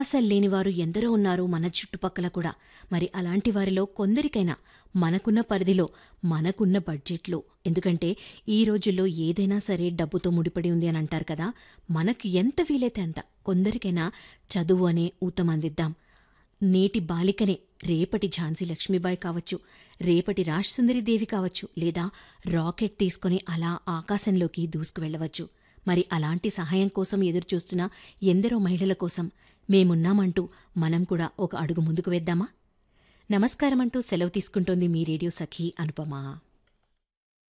అసలు లేనివారు ఎందరో ఉన్నారు మన చుట్టుపక్కల కూడా మరి అలాంటి వారిలో కొందరికైనా మనకున్న పరిధిలో మనకున్న బడ్జెట్లో ఎందుకంటే ఈ రోజుల్లో ఏదైనా సరే డబ్బుతో ముడిపడి ఉంది అని అంటారు కదా మనకు ఎంత వీలైతే అంత కొందరికైనా చదువు అనే ఊతమందిద్దాం నేటి బాలికనే రేపటి ఝాన్సీ లక్ష్మీబాయి కావచ్చు రేపటి దేవి కావచ్చు లేదా రాకెట్ తీసుకుని అలా ఆకాశంలోకి దూసుకువెళ్లవచ్చు మరి అలాంటి సహాయం కోసం ఎదురుచూస్తున్న ఎందరో మహిళల కోసం మేమున్నామంటూ మనం కూడా ఒక అడుగు ముందుకు వేద్దామా నమస్కారమంటూ సెలవు తీసుకుంటోంది మీ రేడియో సఖీ అనుపమా